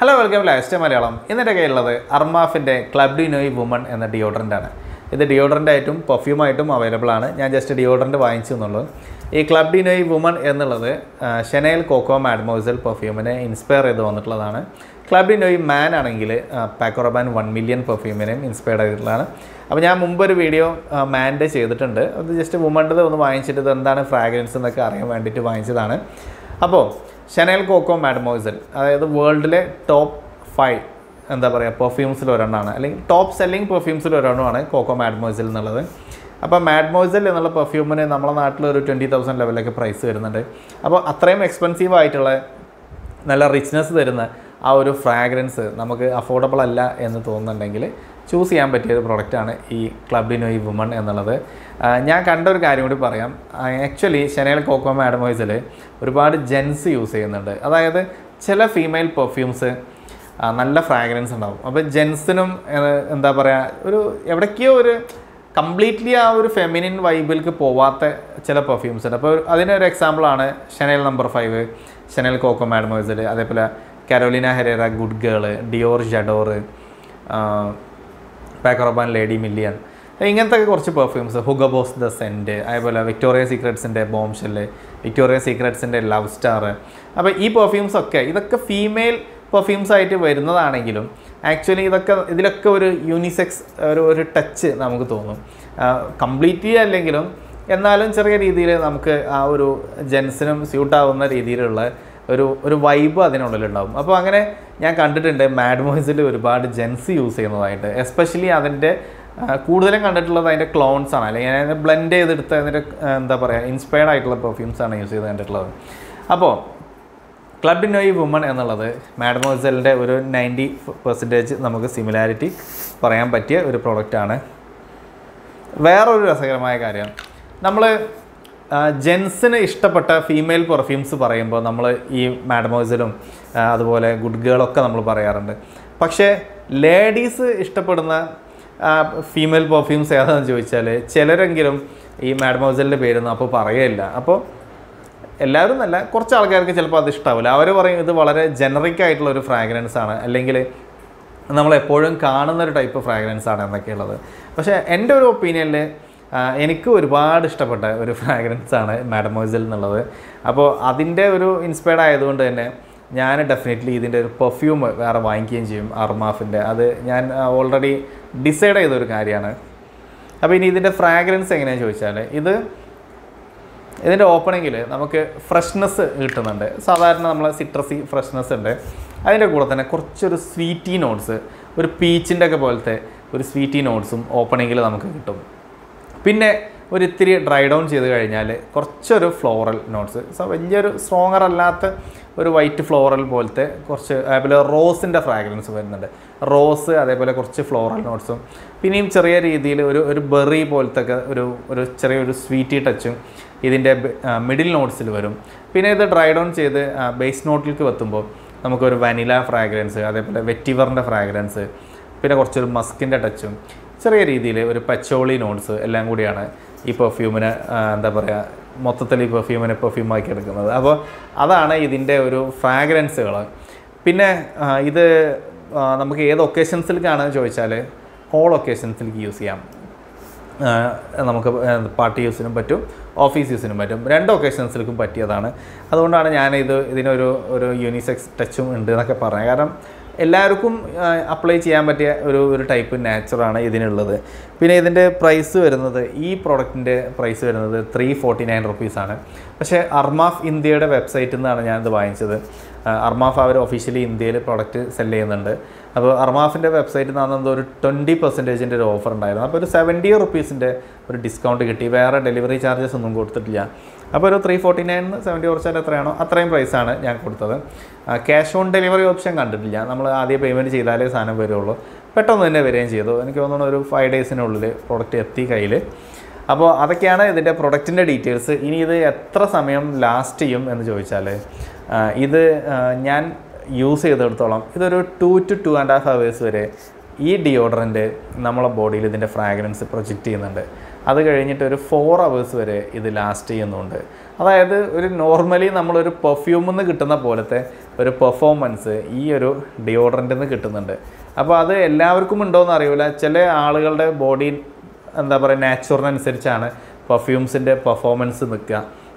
hello welcome last Malayalam ഇന്നെൻ്റെ കയ്യിലുള്ളത് അർമാഫിൻ്റെ ക്ലബ് ഡി നോയ് വുമൺ എന്ന ഡിയോഡറൻ്റ് ആണ് ഇത് ഡിയോഡറൻ്റ് ആയിട്ടും പെർഫ്യൂമായിട്ടും അവൈലബിൾ ആണ് ഞാൻ ജസ്റ്റ് ഡിയോഡറൻ്റ് വാങ്ങിച്ചു എന്നുള്ളൂ ഈ ക്ലബ് ഡി നോയ് വുമൺ എന്നുള്ളത് ഷെനൈൽ കോക്കോ മാഡ്മോസൽ പെർഫ്യൂമിനെ ഇൻസ്പയർ ചെയ്ത് വന്നിട്ടുള്ളതാണ് ക്ലബ് ഡി നോയ് മാൻ ആണെങ്കിൽ പാക്കോറബാൻ വൺ മില്യൺ പെർഫ്യൂമിനെയും ഇൻസ്പയർഡ് ചെയ്തിട്ടുള്ളതാണ് അപ്പോൾ ഞാൻ മുമ്പൊരു വീഡിയോ മാൻ്റെ ചെയ്തിട്ടുണ്ട് അത് ജസ്റ്റ് വുമൻ്റെത് ഒന്ന് വാങ്ങിച്ചിട്ട് ഇത് എന്താണ് ഫ്രാഗ്രൻസ് എന്നൊക്കെ അറിയാൻ വേണ്ടിയിട്ട് വാങ്ങിച്ചതാണ് അപ്പോൾ ഷെനൈൽ കോക്കോ മാഡ്മോയിസൽ അതായത് വേൾഡിലെ ടോപ്പ് ഫൈവ് എന്താ പറയുക പെർഫ്യൂംസിൽ ഒരെണ്ണമാണ് അല്ലെങ്കിൽ ടോപ്പ് സെല്ലിംഗ് പെർഫ്യൂംസിൽ ഒരെണ്ണമാണ് കോക്കോ മാഡ്മോയിസൽ എന്നുള്ളത് അപ്പോൾ മാഡ്മോയിസൽ എന്നുള്ള പെർഫ്യൂമിന് നമ്മുടെ നാട്ടിൽ ഒരു ട്വൻറ്റി തൗസൻഡ് ലെവലൊക്കെ പ്രൈസ് വരുന്നുണ്ട് അപ്പോൾ അത്രയും എക്സ്പെൻസീവ് ആയിട്ടുള്ള നല്ല റിച്ച്നെസ് തരുന്ന ആ ഒരു ഫ്രാഗ്രൻസ് നമുക്ക് അഫോർഡബിൾ അല്ല എന്ന് തോന്നുന്നുണ്ടെങ്കിൽ ചൂസ് ചെയ്യാൻ പറ്റിയ ഒരു പ്രൊഡക്റ്റാണ് ഈ ക്ലബ് ഈ വുമൺ എന്നുള്ളത് ആ, ഞാൻ കണ്ട ഒരു കാര്യം കൂടി പറയാം ആക്ച്വലി ഷെനേൽ കോക്കോ മാഡമോയ്സിൽ ഒരുപാട് ജെൻസ് യൂസ് ചെയ്യുന്നുണ്ട് അതായത് ചില ഫീമെയിൽ പെർഫ്യൂംസ് നല്ല ഫ്രാഗ്രൻസ് ഉണ്ടാവും അപ്പോൾ ജെൻസിനും എന്താ പറയുക ഒരു എവിടേക്കോ ഒരു കംപ്ലീറ്റ്ലി ആ ഒരു ഫെമിനിൻ വൈബിലേക്ക് പോവാത്ത ചില പെർഫ്യൂംസ് ഉണ്ട് അപ്പോൾ അതിനൊരു എക്സാമ്പിളാണ് Chanel number five Chanel Coco Mademoiselle അതേപോലെ Carolina Herrera Good Girl Dior J'adore Paco Rabanne Lady Million ഇങ്ങനത്തെ ഒക്കെ കുറച്ച് പെർഫ്യൂംസ് ഹുഗബോസ് ദ സെൻറ്റ് അതേപോലെ വിക്ടോറിയ സീക്രട്സിൻ്റെ ബോം ഷെല്ല് വിക്ടോറിയ സീക്രട്സിൻ്റെ ലവ് സ്റ്റാർ അപ്പോൾ ഈ പെർഫ്യൂംസ് ഒക്കെ ഇതൊക്കെ ഫീമെയിൽ പെർഫ്യൂംസ് ആയിട്ട് വരുന്നതാണെങ്കിലും ആക്ച്വലി ഇതൊക്കെ ഇതിലൊക്കെ ഒരു യൂണിസെക്സ് ഒരു ഒരു ടച്ച് നമുക്ക് തോന്നും കംപ്ലീറ്റ്ലി അല്ലെങ്കിലും എന്നാലും ചെറിയ രീതിയിൽ നമുക്ക് ആ ഒരു ജെൻസിനും സ്യൂട്ടാവുന്ന രീതിയിലുള്ള ഒരു ഒരു വൈബ് അതിനുള്ളിലുണ്ടാവും അപ്പോൾ അങ്ങനെ ഞാൻ കണ്ടിട്ടുണ്ട് മാഡ് മോയ്സിൽ ഒരുപാട് ജെൻസ് യൂസ് ചെയ്യുന്നതായിട്ട് എസ്പെഷ്യലി അതിൻ്റെ ആ, കൂടുതലും കണ്ടിട്ടുള്ളത് അതിൻ്റെ ക്ലോൺസ് ആണ് അല്ലെങ്കിൽ അതിനെ ബ്ലെൻഡ് ചെയ്തെടുത്ത് അതിൻ്റെ ആ, എന്താ പറയുക ഇൻസ്പയർഡ് ആയിട്ടുള്ള പെർഫ്യൂംസ് ആണ് യൂസ് ചെയ്ത് കണ്ടിട്ടുള്ളത് അപ്പോൾ ക്ലബ് നോയ് വുമൺ എന്നുള്ളത് മാഡമോസലിൻ്റെ ഒരു നയൻറ്റി പെർസെൻറ്റേജ് നമുക്ക് സിമിലാരിറ്റി പറയാൻ പറ്റിയ ഒരു പ്രോഡക്റ്റാണ് വേറൊരു രസകരമായ കാര്യം നമ്മൾ ജെൻസിന് ഇഷ്ടപ്പെട്ട ഫീമെയിൽ പെർഫ്യൂംസ് പറയുമ്പോൾ നമ്മൾ ഈ മാഡമോസലും അതുപോലെ ഗുഡ് ഗേളൊക്കെ നമ്മൾ പറയാറുണ്ട് പക്ഷേ ലേഡീസ് ഇഷ്ടപ്പെടുന്ന ഫീമെയിൽ പെർഫ്യൂംസ് ഏതാണെന്ന് ചോദിച്ചാൽ ചിലരെങ്കിലും ഈ മാഡമോസലിൻ്റെ പേരൊന്നും അപ്പോൾ പറയുകയില്ല അപ്പോൾ എല്ലാവരും നല്ല കുറച്ച് ആൾക്കാർക്ക് ചിലപ്പോൾ അത് ഇഷ്ടാവില്ല അവർ പറയും ഇത് വളരെ ജനറിക് ആയിട്ടുള്ള ഒരു ഫ്രാഗ്രൻസ് ആണ് അല്ലെങ്കിൽ നമ്മൾ എപ്പോഴും കാണുന്ന ഒരു ടൈപ്പ് ഫ്രാഗ്രൻസ് ആണ് എന്നൊക്കെയുള്ളത് പക്ഷേ എൻ്റെ ഒരു ഒപ്പീനിയനിൽ എനിക്ക് ഒരുപാട് ഇഷ്ടപ്പെട്ട ഒരു ഫ്രാഗ്രൻസ് ആണ് മാഡമോയിസൽ എന്നുള്ളത് അപ്പോൾ അതിൻ്റെ ഒരു ഇൻസ്പയർഡ് ആയതുകൊണ്ട് തന്നെ ഞാൻ ഡെഫിനറ്റ്ലി ഇതിൻ്റെ ഒരു പെർഫ്യൂം വേറെ വാങ്ങിക്കുകയും ചെയ്യും അർമാഫിൻ്റെ അത് ഞാൻ ഓൾറെഡി ഡിസൈഡ് ചെയ്ത ഒരു കാര്യമാണ് അപ്പോൾ ഇനി ഇതിൻ്റെ ഫ്രാഗ്രൻസ് എങ്ങനെയാണെന്ന് ചോദിച്ചാൽ ഇത് ഇതിൻ്റെ ഓപ്പണിങ്ങിൽ നമുക്ക് ഫ്രഷ്നെസ് കിട്ടുന്നുണ്ട് സാധാരണ നമ്മൾ സിട്രസി ഫ്രഷ്നെസ് ഉണ്ട് അതിൻ്റെ കൂടെ തന്നെ കുറച്ചൊരു സ്വീറ്റി നോട്ട്സ് ഒരു പീച്ചിൻ്റെ ഒക്കെ പോലത്തെ ഒരു സ്വീറ്റി നോട്ട്സും ഓപ്പണിങ്ങിൽ നമുക്ക് കിട്ടും പിന്നെ ഒരു ഇത്തിരി ഡ്രൈ ഡൗൺ ചെയ്ത് കഴിഞ്ഞാൽ കുറച്ചൊരു ഫ്ലോറൽ നോട്ട്സ് സോ വലിയൊരു സ്ട്രോങ്ങർ അല്ലാത്ത ഒരു വൈറ്റ് ഫ്ലോറൽ പോലത്തെ കുറച്ച് അതേപോലെ റോസിൻ്റെ ഫ്രാഗ്രൻസ് വരുന്നുണ്ട് റോസ് അതേപോലെ കുറച്ച് ഫ്ലോറൽ നോട്ട്സും പിന്നെയും ചെറിയ രീതിയിൽ ഒരു ഒരു ബെറി പോലത്തെ ഒക്കെ ഒരു ഒരു ചെറിയൊരു സ്വീറ്റി ടച്ചും ഇതിൻ്റെ മിഡിൽ നോട്ട്സിൽ വരും പിന്നെ ഇത് ഡ്രൈ ഡൗൺ ചെയ്ത് ബേസ് നോട്ടിലേക്ക് എത്തുമ്പോൾ നമുക്കൊരു വനില ഫ്രാഗ്രൻസ് അതേപോലെ വെറ്റിവറിൻ്റെ ഫ്രാഗ്രൻസ് പിന്നെ കുറച്ചൊരു മസ്കിൻ്റെ ടച്ചും ചെറിയ രീതിയിൽ ഒരു പച്ചോളി നോട്ട്സ് എല്ലാം കൂടിയാണ് ഈ പെർഫ്യൂമിന് എന്താ പറയുക മൊത്തത്തിൽ ഈ പെർഫ്യൂമിനെ പെർഫ്യൂമാക്കി എടുക്കുന്നത് അപ്പോൾ അതാണ് ഇതിൻ്റെ ഒരു ഫ്രാഗ്രൻസുകൾ പിന്നെ ആ, ഇത് ആ, നമുക്ക് ഏത് ഒക്കേഷൻസിലേക്കാണെന്ന് ചോദിച്ചാൽ ഓൾ ഒക്കേഷൻസിലേക്ക് യൂസ് ചെയ്യാം ആ, നമുക്ക് പാർട്ടി യൂസിനും പറ്റും ഓഫീസ് യൂസിനും പറ്റും രണ്ട് ഒക്കേഷൻസിലേക്കും പറ്റിയതാണ് അതുകൊണ്ടാണ് ഞാൻ ഇത് ഇതിനൊരു ഒരു യൂണിസെക്സ് ടച്ചും ഉണ്ട് എന്നൊക്കെ പറഞ്ഞത് കാരണം എല്ലാവർക്കും അപ്ലൈ ചെയ്യാൻ പറ്റിയ ഒരു ഒരു ടൈപ്പ് നാച്ചറാണ് ഇതിനുള്ളത് പിന്നെ ഇതിൻ്റെ പ്രൈസ് വരുന്നത് ഈ പ്രോഡക്റ്റിൻ്റെ പ്രൈസ് വരുന്നത് ത്രീ ഫോർട്ടി നയൻ റുപ്പീസാണ് പക്ഷേ അർമാഫ് ഇന്ത്യയുടെ വെബ്സൈറ്റിൽ നിന്നാണ് ഞാനിത് വാങ്ങിച്ചത് ആ, അർമാഫ് അവർ ഒഫീഷ്യലി ഇന്ത്യയിൽ പ്രോഡക്റ്റ് സെല് ചെയ്യുന്നുണ്ട് അപ്പോൾ അർമാഫിൻ്റെ വെബ്സൈറ്റിൽ നിന്ന് എന്തോ ഒരു ട്വൻറ്റി പെർസെൻറ്റേജിൻ്റെ ഒരു ഓഫർ ഉണ്ടായിരുന്നു അപ്പോൾ ഒരു സെവൻറ്റി റുപ്പീസിൻ്റെ ഒരു ഡിസ്കൗണ്ട് കിട്ടി വേറെ ഡെലിവറി ചാർജസ് ഒന്നും കൊടുത്തിട്ടില്ല അപ്പോൾ ഒരു ത്രീ ഫോർട്ടി നയൻ സെവൻറ്റി കുറച്ചാൽ എത്രയാണോ അത്രയും പ്രൈസാണ് ഞാൻ കൊടുത്തത് ക്യാഷ് ഓൺ ഡെലിവറി ഓപ്ഷൻ കണ്ടിട്ടില്ല നമ്മൾ ആദ്യം പേയ്മെൻറ്റ് ചെയ്താലേ സാധനം വരുള്ളൂ പെട്ടെന്ന് തന്നെ വരികയും ചെയ്തു എനിക്ക് തോന്നുന്നു ഒരു ഫൈവ് ഡേയ്സിനുള്ളിൽ പ്രോഡക്റ്റ് എത്തി കയ്യിൽ അപ്പോൾ അതൊക്കെയാണ് ഇതിൻ്റെ പ്രൊഡക്റ്റിൻ്റെ ഡീറ്റെയിൽസ് ഇനി ഇത് എത്ര സമയം ലാസ്റ്റ് ചെയ്യും എന്ന് ചോദിച്ചാൽ ആ, ഇത് ആ, ഞാൻ യൂസ് ചെയ്തെടുത്തോളം ഇതൊരു two two two and half hours വരെ ഈ ഡിയോഡറൻറ്റ് നമ്മളെ ബോഡിയിൽ ഇതിൻ്റെ ഫ്രാഗ്രൻസ് പ്രൊജക്റ്റ് ചെയ്യുന്നുണ്ട് അത് കഴിഞ്ഞിട്ട് ഒരു ഫോർ അവേഴ്സ് വരെ ഇത് ലാസ്റ്റ് ചെയ്യുന്നുണ്ട് അതായത് ഒരു നോർമലി നമ്മളൊരു പെർഫ്യൂമിൽ നിന്ന് കിട്ടുന്ന പോലത്തെ ഒരു പെർഫോമൻസ് ഈ ഒരു ഡിയോഡ്രൻറ്റിൽ നിന്ന് കിട്ടുന്നുണ്ട് അപ്പോൾ അത് എല്ലാവർക്കും ഉണ്ടോയെന്ന് അറിയില്ല ചില ആളുകളുടെ ബോഡി എന്താ പറയുക നാച്ചുറലിനനുസരിച്ചാണ് പെർഫ്യൂംസിൻ്റെ പെർഫോമൻസ് നിൽക്കുക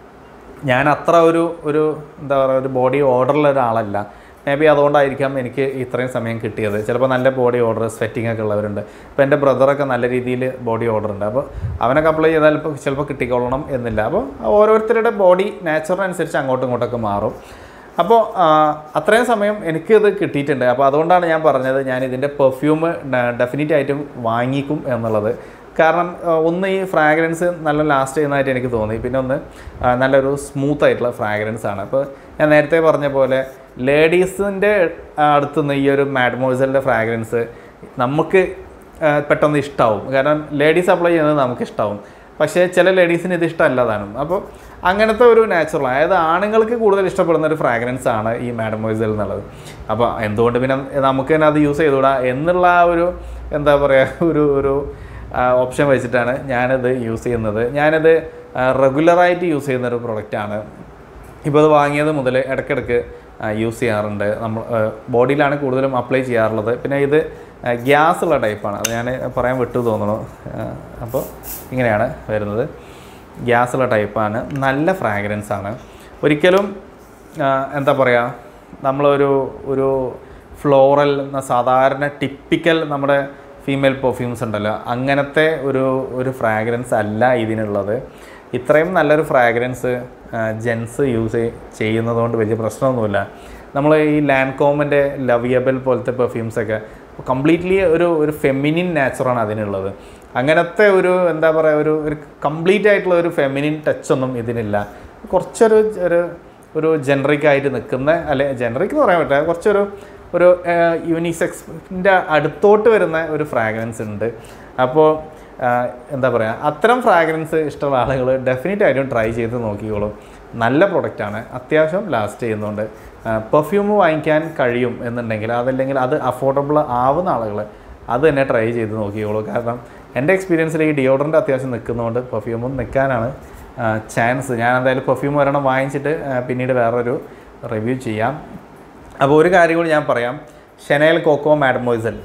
ഞാൻ അത്ര ഒരു ഒരു എന്താ പറയുക ഒരു ബോഡി ഓർഡറുള്ള ഒരാളല്ല മേ ബി അതുകൊണ്ടായിരിക്കാം എനിക്ക് ഇത്രയും സമയം കിട്ടിയത് ചിലപ്പോൾ നല്ല ബോഡി ഓർഡർ സ്വെറ്റിംഗ് ഒക്കെ ഉള്ളവരുണ്ട് ഇപ്പോൾ എൻ്റെ ബ്രദറൊക്കെ നല്ല രീതിയിൽ ബോഡി ഓർഡർ ഉണ്ട് അപ്പോൾ അവനൊക്കെ അപ്ലൈ ചെയ്താൽ ഇപ്പോൾ ചിലപ്പോൾ കിട്ടിക്കൊള്ളണം എന്നില്ല അപ്പോൾ ഓരോരുത്തരുടെ ബോഡി നാച്ചുറലിനനുസരിച്ച് അങ്ങോട്ടും ഇങ്ങോട്ടൊക്കെ മാറും അപ്പോൾ ആ, അത്രയും സമയം എനിക്കിത് കിട്ടിയിട്ടുണ്ട് അപ്പോൾ അതുകൊണ്ടാണ് ഞാൻ പറഞ്ഞത് ഞാൻ ഇതിൻ്റെ പെർഫ്യൂം ഡെഫിനറ്റ് ആയിട്ടും വാങ്ങിക്കും എന്നുള്ളത് കാരണം ആ, ഒന്ന് ഈ ഫ്രാഗ്രൻസ് നല്ല ലാസ്റ്റ് ചെയ്യുന്നതായിട്ട് എനിക്ക് തോന്നി പിന്നെ ഒന്ന് ആ, നല്ലൊരു സ്മൂത്ത് ആയിട്ടുള്ള ഫ്രാഗ്രൻസ് ആണ് അപ്പോൾ ഞാൻ നേരത്തെ പറഞ്ഞ പോലെ ലേഡീസിൻ്റെ അടുത്തുനിന്ന് ഈ ഒരു മാഡ്മോയിസലിൻ്റെ ഫ്രാഗ്രൻസ് നമുക്ക് ആ, പെട്ടെന്ന് ഇഷ്ടമാവും കാരണം ലേഡീസ് അപ്ലൈ ചെയ്യുന്നത് നമുക്ക് ഇഷ്ടമാവും പക്ഷേ ചില ലേഡീസിന് ഇത് ഇഷ്ടമല്ലതാനും അപ്പോൾ അങ്ങനത്തെ ഒരു നാച്ചുറൽ അതായത് ആണുങ്ങൾക്ക് കൂടുതൽ ഇഷ്ടപ്പെടുന്ന ഒരു ഫ്രാഗ്രൻസ് ആണ് ഈ മാഡമോയിസൽ എന്നുള്ളത് അപ്പോൾ എന്തുകൊണ്ട് പിന്നെ നമുക്ക് തന്നെ അത് യൂസ് ചെയ്തുകൂടാ എന്നുള്ള ആ ഒരു എന്താ പറയുക ഒരു ഒരു ഓപ്ഷൻ വെച്ചിട്ടാണ് ഞാനത് യൂസ് ചെയ്യുന്നത് ഞാനത് റെഗുലറായിട്ട് യൂസ് ചെയ്യുന്ന ഒരു പ്രൊഡക്റ്റാണ് ഇപ്പോൾ അത് വാങ്ങിയത് മുതൽ ഇടയ്ക്കിടയ്ക്ക് യൂസ് ചെയ്യാറുണ്ട് നമ്മൾ ബോഡിയിലാണ് കൂടുതലും അപ്ലൈ ചെയ്യാറുള്ളത് പിന്നെ ഇത് ഗ്യാസ് ഉള്ള ടൈപ്പാണ് അത് ഞാൻ പറയാൻ വിട്ടു തോന്നുന്നു അപ്പോൾ ഇങ്ങനെയാണ് വരുന്നത് ഗ്യാസ് ഉള്ള ടൈപ്പാണ് നല്ല ഫ്രാഗ്രൻസ് ആണ് ഒരിക്കലും ആ, എന്താ പറയുക നമ്മളൊരു ഒരു ഫ്ലോറൽ എന്ന സാധാരണ ടിപ്പിക്കൽ നമ്മുടെ ഫീമെയിൽ പെർഫ്യൂംസ് ഉണ്ടല്ലോ അങ്ങനത്തെ ഒരു ഒരു ഫ്രാഗ്രൻസ് അല്ല ഇതിനുള്ളത് ഇത്രയും നല്ലൊരു ഫ്രാഗ്രൻസ് ജെൻസ് യൂസ് ചെയ്യുന്നതുകൊണ്ട് വലിയ പ്രശ്നമൊന്നുമില്ല നമ്മൾ ഈ ലാൻഡ്കോമിൻ്റെ ലവിയബിൾ പോലത്തെ പെർഫ്യൂംസൊക്കെ കംപ്ലീറ്റ്ലി ഒരു ഒരു ഫെമിനിൻ നാച്ചറാണ് അതിനുള്ളത് അങ്ങനത്തെ ഒരു എന്താ പറയുക ഒരു ഒരു കംപ്ലീറ്റ് ആയിട്ടുള്ള ഒരു ഫെമിനിൻ ടച്ച് ഒന്നും ഇതിനില്ല കുറച്ചൊരു ഒരു ഒരു ജനറിക് ആയിട്ട് നിൽക്കുന്ന അല്ലെ ജനറിക് എന്ന് പറയാൻ പറ്റില്ല കുറച്ചൊരു ഒരു യൂണിസെക്സിൻ്റെ അടുത്തോട്ട് വരുന്ന ഒരു ഫ്രാഗ്രൻസ് ഉണ്ട് അപ്പോൾ എന്താ പറയുക അത്തരം ഫ്രാഗ്രൻസ് ഇഷ്ടമുള്ള ആളുകൾ ഡെഫിനറ്റ് ആയിട്ടും ട്രൈ ചെയ്ത് നോക്കിക്കോളും നല്ല പ്രൊഡക്റ്റാണ് അത്യാവശ്യം ലാസ്റ്റ് ചെയ്യുന്നുണ്ട് പെർഫ്യൂം വാങ്ങിക്കാൻ കഴിയും എന്നുണ്ടെങ്കിൽ അതല്ലെങ്കിൽ അത് അഫോർഡബിൾ ആവുന്ന ആളുകൾ അത് തന്നെ ട്രൈ ചെയ്ത് നോക്കിക്കോളൂ കാരണം എൻ്റെ എക്സ്പീരിയൻസിൽ ഈ ഡിയോഡറൻ്റ് അത്യാവശ്യം നിൽക്കുന്നതുകൊണ്ട് പെർഫ്യൂമും നിൽക്കാനാണ് ചാൻസ് ഞാൻ എന്തായാലും പെർഫ്യൂം ഒരെണ്ണം വാങ്ങിച്ചിട്ട് ആ, പിന്നീട് വേറൊരു റിവ്യൂ ചെയ്യാം അപ്പോൾ ഒരു കാര്യം കൂടി ഞാൻ പറയാം ഷെനൈൽ കോക്കോ മാഡമോയിസൽ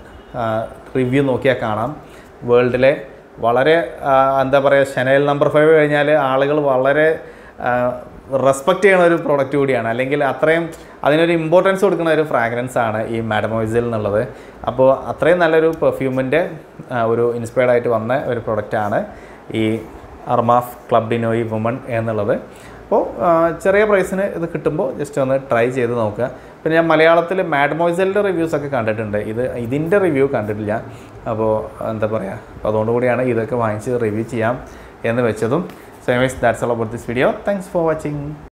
റിവ്യൂ നോക്കിയാൽ കാണാം വേൾഡിലെ വളരെ ആ, എന്താ പറയുക ഷെനൈൽ നമ്പർ ഫൈവ് കഴിഞ്ഞാൽ ആളുകൾ വളരെ റെസ്പെക്റ്റ് ചെയ്യുന്ന ഒരു പ്രോഡക്റ്റ് കൂടിയാണ് അല്ലെങ്കിൽ അത്രയും അതിനൊരു ഇമ്പോർട്ടൻസ് കൊടുക്കുന്ന ഒരു ഫ്രാഗ്രൻസ് ആണ് ഈ മാഡമോയിസൽ എന്നുള്ളത് അപ്പോൾ അത്രയും നല്ലൊരു പെർഫ്യൂമിൻ്റെ ഒരു ഇൻസ്പയർഡ് ആയിട്ട് വന്ന ഒരു പ്രൊഡക്റ്റാണ് ഈ അർമാഫ് ക്ലബ് ഡിനോയി വുമൺ എന്നുള്ളത് അപ്പോൾ ആ, ചെറിയ പ്രൈസിന് ഇത് കിട്ടുമ്പോൾ ജസ്റ്റ് ഒന്ന് ട്രൈ ചെയ്ത് നോക്കുക പിന്നെ ഞാൻ മലയാളത്തിൽ മാഡ്മോയിസലിൻ്റെ റിവ്യൂസ് ഒക്കെ കണ്ടിട്ടുണ്ട് ഇത് ഇതിൻ്റെ റിവ്യൂ കണ്ടിട്ടില്ല അപ്പോൾ എന്താ പറയുക അപ്പോൾ അതുകൊണ്ട് കൂടിയാണ് ഇതൊക്കെ വാങ്ങിച്ച് റിവ്യൂ ചെയ്യാം എന്ന് വെച്ചതും so anyways that's all about this video thanks for watching